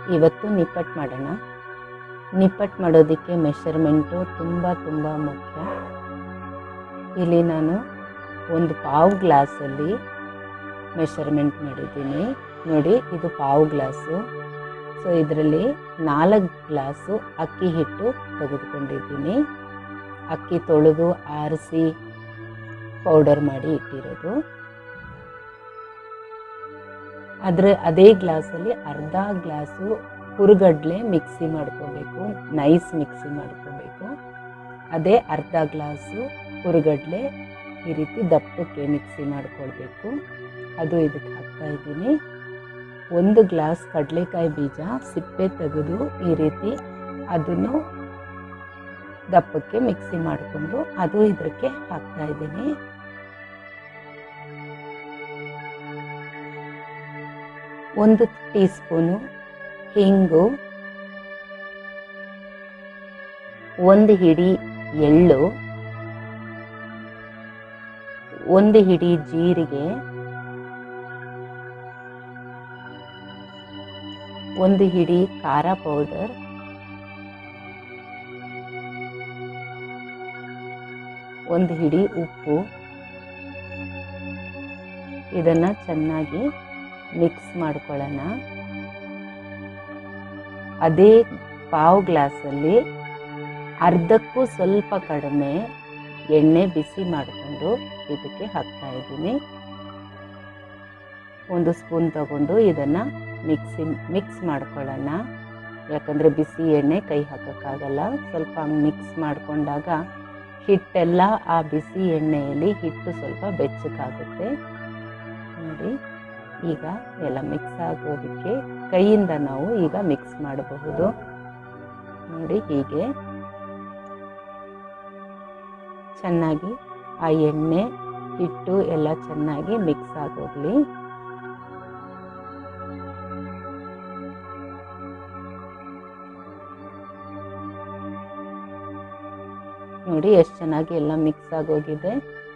ಇವತ್ತು ನಿಪ್ಪಟ್ಟು ಮಾಡೋಣ ನಿಪ್ಪಟ್ಟು ಮಾಡೋದಕ್ಕೆ ಮೆಷರ್ಮೆಂಟು ತುಂಬ ತುಂಬ ಮುಖ್ಯ ಇಲ್ಲಿ ನಾನು ಒಂದು ಪಾವು ಗ್ಲಾಸಲ್ಲಿ ಮೆಷರ್ಮೆಂಟ್ ಮಾಡಿದ್ದೀನಿ ನೋಡಿ ಇದು ಪಾವು ಗ್ಲಾಸು ಸೊ ಇದರಲ್ಲಿ ನಾಲ್ಕು ಗ್ಲಾಸು ಅಕ್ಕಿ ಹಿಟ್ಟು ತೆಗೆದುಕೊಂಡಿದ್ದೀನಿ ಅಕ್ಕಿ ತೊಳೆದು ಆರಿಸಿ ಪೌಡರ್ ಮಾಡಿ ಇಟ್ಟಿರೋದು ಅದರ ಅದೇ ಗ್ಲಾಸಲ್ಲಿ ಅರ್ಧ ಗ್ಲಾಸು ಹುರುಗಡ್ಲೆ ಮಿಕ್ಸಿ ಮಾಡ್ಕೋಬೇಕು ನೈಸ್ ಮಿಕ್ಸಿ ಮಾಡ್ಕೋಬೇಕು ಅದೇ ಅರ್ಧ ಗ್ಲಾಸು ಹುರುಗಡ್ಲೆ ಈ ರೀತಿ ದಪ್ಪಕ್ಕೆ ಮಿಕ್ಸಿ ಮಾಡ್ಕೊಳ್ಬೇಕು ಅದು ಇದಕ್ಕೆ ಹಾಕ್ತಾ ಇದ್ದೀನಿ ಒಂದು ಗ್ಲಾಸ್ ಕಡಲೆಕಾಯಿ ಬೀಜ ಸಿಪ್ಪೆ ತೆಗೆದು ಈ ರೀತಿ ಅದನ್ನು ದಪ್ಪಕ್ಕೆ ಮಿಕ್ಸಿ ಮಾಡಿಕೊಂಡು ಅದು ಇದಕ್ಕೆ ಹಾಕ್ತಾ ಇದ್ದೀನಿ ಒಂದು ಟೀ ಸ್ಪೂನು ಹಿಂಗು ಒಂದು ಹಿಡಿ ಎಳ್ಳು ಒಂದು ಹಿಡಿ ಜೀರಿಗೆ ಒಂದು ಹಿಡಿ ಖಾರ ಪೌಡರ್ ಒಂದು ಹಿಡಿ ಉಪ್ಪು ಇದನ್ನು ಚೆನ್ನಾಗಿ ಮಿಕ್ಸ್ ಮಾಡ್ಕೊಳ್ಳೋಣ ಅದೇ ಪಾವು ಗ್ಲಾಸಲ್ಲಿ ಅರ್ಧಕ್ಕೂ ಸ್ವಲ್ಪ ಕಡಿಮೆ ಎಣ್ಣೆ ಬಿಸಿ ಮಾಡಿಕೊಂಡು ಇದಕ್ಕೆ ಹಾಕ್ತಾ ಇದ್ದೀನಿ ಒಂದು ಸ್ಪೂನ್ ತಗೊಂಡು ಇದನ್ನು ಮಿಕ್ಸಿ ಮಿಕ್ಸ್ ಮಾಡ್ಕೊಳ್ಳೋಣ ಯಾಕಂದರೆ ಬಿಸಿ ಎಣ್ಣೆ ಕೈ ಹಾಕೋಕ್ಕಾಗಲ್ಲ ಸ್ವಲ್ಪ ಮಿಕ್ಸ್ ಮಾಡಿಕೊಂಡಾಗ ಹಿಟ್ಟೆಲ್ಲ ಆ ಬಿಸಿ ಎಣ್ಣೆಯಲ್ಲಿ ಹಿಟ್ಟು ಸ್ವಲ್ಪ ಬೆಚ್ಚಗಾಗುತ್ತೆ ನೋಡಿ ಈಗ ಎಲ್ಲ ಮಿಕ್ಸ್ ಆಗೋದಕ್ಕೆ ಕೈಯಿಂದ ನಾವು ಈಗ ಮಿಕ್ಸ್ ಮಾಡಬಹುದು ನೋಡಿ ಹೀಗೆ ಚೆನ್ನಾಗಿ ಆ ಎಣ್ಣೆ ಹಿಟ್ಟು ಎಲ್ಲ ಚೆನ್ನಾಗಿ ಮಿಕ್ಸ್ ಆಗೋಗ್ಲಿ ನೋಡಿ ಎಷ್ಟು ಚೆನ್ನಾಗಿ ಎಲ್ಲ ಮಿಕ್ಸ್ ಆಗೋಗಿದೆ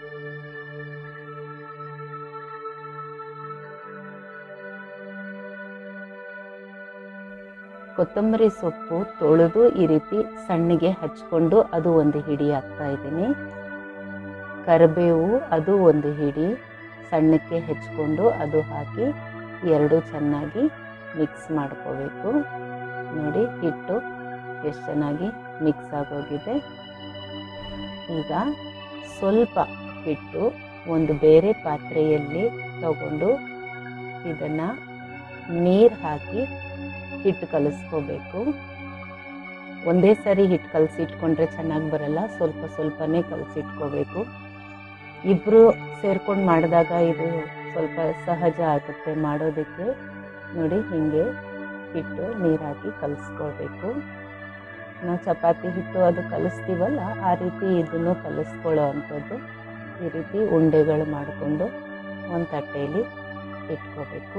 ಕೊತ್ತಂಬರಿ ಸೊಪ್ಪು ತೊಳೆದು ಈ ರೀತಿ ಸಣ್ಣಗೆ ಹಚ್ಕೊಂಡು ಅದು ಒಂದು ಹಿಡಿ ಹಾಕ್ತಾ ಇದ್ದೀನಿ ಕರಿಬೇವು ಅದು ಒಂದು ಹಿಡಿ ಸಣ್ಣಕ್ಕೆ ಹೆಚ್ಕೊಂಡು ಅದು ಹಾಕಿ ಎರಡು ಚೆನ್ನಾಗಿ ಮಿಕ್ಸ್ ಮಾಡ್ಕೋಬೇಕು ನೋಡಿ ಹಿಟ್ಟು ಎಷ್ಟು ಚೆನ್ನಾಗಿ ಮಿಕ್ಸ್ ಆಗೋಗಿದೆ ಈಗ ಸ್ವಲ್ಪ ಹಿಟ್ಟು ಒಂದು ಬೇರೆ ಪಾತ್ರೆಯಲ್ಲಿ ತಗೊಂಡು ಇದನ್ನು ನೀರು ಹಾಕಿ ಹಿಟ್ಟು ಕಲಿಸ್ಕೋಬೇಕು ಒಂದೇ ಸರಿ ಹಿಟ್ಟು ಕಲಸಿಟ್ಕೊಂಡ್ರೆ ಚೆನ್ನಾಗಿ ಬರಲ್ಲ ಸ್ವಲ್ಪ ಸ್ವಲ್ಪನೇ ಕಲಸಿಟ್ಕೋಬೇಕು ಇಬ್ಬರು ಸೇರ್ಕೊಂಡು ಮಾಡಿದಾಗ ಇದು ಸ್ವಲ್ಪ ಸಹಜ ಆಗುತ್ತೆ ಮಾಡೋದಕ್ಕೆ ನೋಡಿ ಹೀಗೆ ಹಿಟ್ಟು ನೀರು ಹಾಕಿ ಕಲಿಸ್ಕೊಳ್ಬೇಕು ನಾವು ಚಪಾತಿ ಹಿಟ್ಟು ಅದು ಕಲಿಸ್ತೀವಲ್ಲ ಆ ರೀತಿ ಇದನ್ನು ಕಲಿಸ್ಕೊಳ್ಳೋ ಅಂಥದ್ದು ಈ ರೀತಿ ಉಂಡೆಗಳು ಮಾಡಿಕೊಂಡು ಒಂದು ತಟ್ಟೆಯಲ್ಲಿ ಇಟ್ಕೋಬೇಕು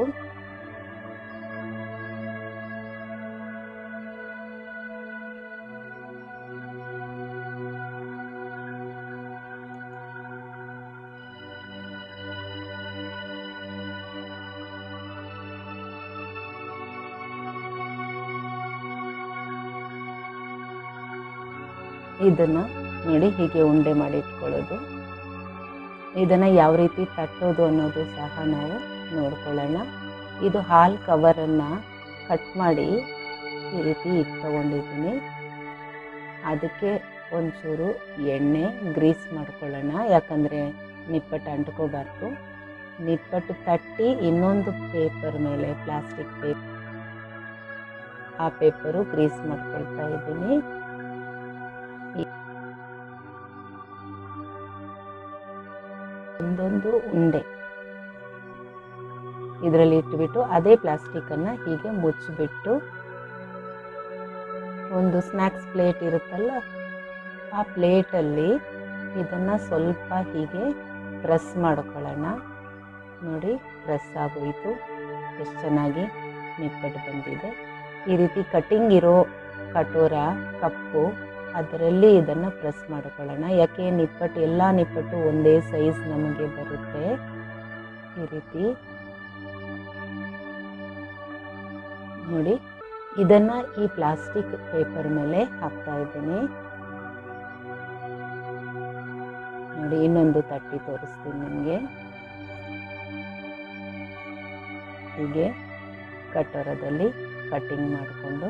ಇದನ್ನು ನೋಡಿ ಹೀಗೆ ಉಂಡೆ ಮಾಡಿ ಇಟ್ಕೊಳ್ಳೋದು ಇದನ್ನು ಯಾವ ರೀತಿ ತಟ್ಟೋದು ಅನ್ನೋದು ಸಹ ನಾವು ನೋಡ್ಕೊಳ್ಳೋಣ ಇದು ಹಾಲು ಕವರನ್ನು ಕಟ್ ಮಾಡಿ ಈ ರೀತಿ ಇಟ್ಟು ತಗೊಂಡಿದ್ದೀನಿ ಅದಕ್ಕೆ ಒಂಚೂರು ಎಣ್ಣೆ ಗ್ರೀಸ್ ಮಾಡ್ಕೊಳ್ಳೋಣ ಯಾಕಂದರೆ ನಿಪ್ಪಟ್ಟು ಅಂಟ್ಕೋಬಾರ್ದು ನಿಪ್ಪಟ್ಟು ತಟ್ಟಿ ಇನ್ನೊಂದು ಪೇಪರ್ ಮೇಲೆ ಪ್ಲಾಸ್ಟಿಕ್ ಪೇಪರ್ ಆ ಪೇಪರು ಗ್ರೀಸ್ ಮಾಡ್ಕೊಳ್ತಾ ಇದ್ದೀನಿ ಒಂದೊಂದು ಉಂಡೆ ಇದರಲ್ಲಿ ಇಟ್ಬಿಟ್ಟು ಅದೇ ಪ್ಲಾಸ್ಟಿಕ್ಕನ್ನು ಹೀಗೆ ಮುಚ್ಚಿಬಿಟ್ಟು ಒಂದು ಸ್ನ್ಯಾಕ್ಸ್ ಪ್ಲೇಟ್ ಇರುತ್ತಲ್ಲ ಆ ಪ್ಲೇಟಲ್ಲಿ ಇದನ್ನು ಸ್ವಲ್ಪ ಹೀಗೆ ಪ್ರೆಸ್ ಮಾಡ್ಕೊಳ್ಳೋಣ ನೋಡಿ ಪ್ರೆಸ್ ಆಗೋಯಿತು ಎಷ್ಟು ಚೆನ್ನಾಗಿ ನಿಪ್ಪಟ್ಟು ಬಂದಿದೆ ಈ ರೀತಿ ಕಟಿಂಗ್ ಇರೋ ಕಟೋರ ಕಪ್ಪು ಅದರಲ್ಲಿ ಇದನ್ನು ಪ್ರೆಸ್ ಮಾಡ್ಕೊಳ್ಳೋಣ ಯಾಕೆ ನಿಪ್ಪಟ್ಟು ಎಲ್ಲ ನಿಪ್ಪಟ್ಟು ಒಂದೇ ಸೈಜ್ ನಮಗೆ ಬರುತ್ತೆ ಈ ರೀತಿ ನೋಡಿ ಇದನ್ನು ಈ ಪ್ಲಾಸ್ಟಿಕ್ ಪೇಪರ್ ಮೇಲೆ ಹಾಕ್ತಾ ಇದ್ದೀನಿ ನೋಡಿ ಇನ್ನೊಂದು ತಟ್ಟಿ ತೋರಿಸ್ತೀನಿ ನಿಮಗೆ ಹೀಗೆ ಕಟೋರದಲ್ಲಿ ಕಟ್ಟಿಂಗ್ ಮಾಡಿಕೊಂಡು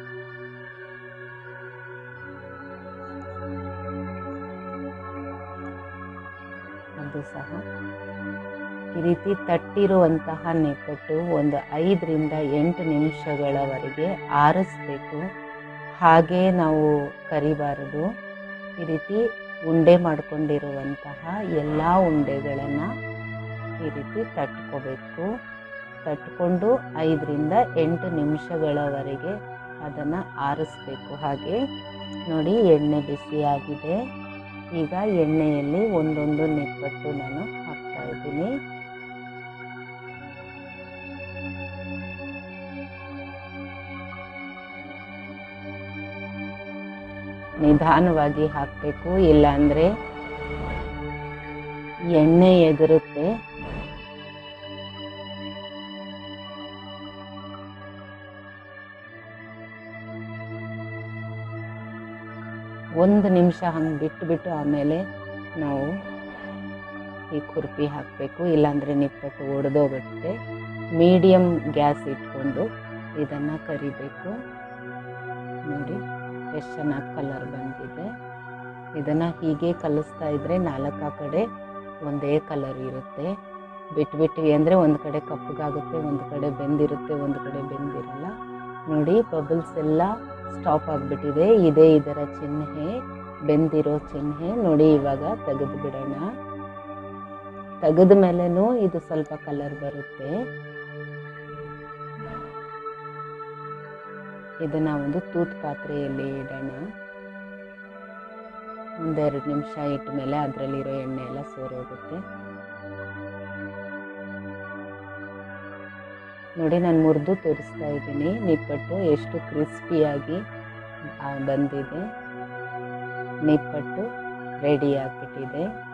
ಅದು ಸಹ ಈ ರೀತಿ ತಟ್ಟಿರುವಂತಹ ನಿಪ್ಪಟ್ಟು ಒಂದು ಐದರಿಂದ ಎಂಟು ನಿಮಿಷಗಳವರೆಗೆ ಆರಿಸ್ಬೇಕು ಹಾಗೆ ನಾವು ಕರಿಬಾರದು ಈ ರೀತಿ ಉಂಡೆ ಮಾಡಿಕೊಂಡಿರುವಂತಹ ಎಲ್ಲ ಉಂಡೆಗಳನ್ನು ಈ ರೀತಿ ತಟ್ಕೋಬೇಕು ತಟ್ಕೊಂಡು ಐದರಿಂದ ಎಂಟು ನಿಮಿಷಗಳವರೆಗೆ ಅದನ್ನು ಆರಿಸ್ಬೇಕು ಹಾಗೆ ನೋಡಿ ಎಣ್ಣೆ ಬಿಸಿಯಾಗಿದೆ ಈಗ ಎಣ್ಣೆಯಲ್ಲಿ ಒಂದೊಂದು ನಿಪ್ಪಟ್ಟು ನಾನು ಹಾಕ್ತಾ ಇದ್ದೀನಿ ನಿಧಾನವಾಗಿ ಹಾಕಬೇಕು ಇಲ್ಲಾಂದರೆ ಎಣ್ಣೆ ಎಗರುತ್ತೆ ಒಂದು ನಿಮಿಷ ಹಂಗೆ ಬಿಟ್ಟು ಆಮೇಲೆ ನಾವು ಈ ಕುರ್ಪಿ ಹಾಕಬೇಕು ಇಲ್ಲಾಂದರೆ ನಿಪ್ಪಟ್ಟು ಒಡೆದೋಗುತ್ತೆ ಮೀಡಿಯಮ್ ಗ್ಯಾಸ್ ಇಟ್ಕೊಂಡು ಇದನ್ನು ಕರಿಬೇಕು ನೋಡಿ ಎಷ್ಟು ಚೆನ್ನಾಗಿ ಕಲರ್ ಬಂದಿದೆ ಇದನ್ನು ಹೀಗೆ ಕಲಿಸ್ತಾ ಇದ್ದರೆ ನಾಲ್ಕು ಕಡೆ ಒಂದೇ ಕಲರ್ ಇರುತ್ತೆ ಬಿಟ್ಬಿಟ್ವಿ ಅಂದರೆ ಒಂದು ಕಡೆ ಕಪ್ಪಗಾಗುತ್ತೆ ಒಂದು ಕಡೆ ಬೆಂದಿರುತ್ತೆ ಒಂದು ಕಡೆ ಬೆಂದಿರಲ್ಲ ನೋಡಿ ಬಬಲ್ಸ್ ಎಲ್ಲ ಸ್ಟಾಪ್ ಆಗಿಬಿಟ್ಟಿದೆ ಇದೇ ಇದರ ಚಿಹ್ನೆ ಬೆಂದಿರೋ ಚಿಹ್ನೆ ನೋಡಿ ಇವಾಗ ತೆಗೆದು ಬಿಡೋಣ ತೆಗೆದ ಮೇಲೆನೂ ಇದು ಸ್ವಲ್ಪ ಕಲರ್ ಬರುತ್ತೆ ಇದನ್ನ ಒಂದು ತೂತ್ ಪಾತ್ರೆಯಲ್ಲಿ ಇಡೋಣ ಒಂದೆರಡು ನಿಮಿಷ ಇಟ್ಟ ಮೇಲೆ ಅದರಲ್ಲಿರೋ ಎಣ್ಣೆ ಎಲ್ಲ ಸೋರೋಗುತ್ತೆ ನೋಡಿ ನಾನು ಮುರಿದು ತೋರಿಸ್ತಾ ಇದ್ದೀನಿ ನಿಪ್ಪಟ್ಟು ಎಷ್ಟು ಕ್ರಿಸ್ಪಿಯಾಗಿ ಬಂದಿದೆ ನಿಪ್ಪಟ್ಟು ರೆಡಿ ಆಗಿಬಿಟ್ಟಿದೆ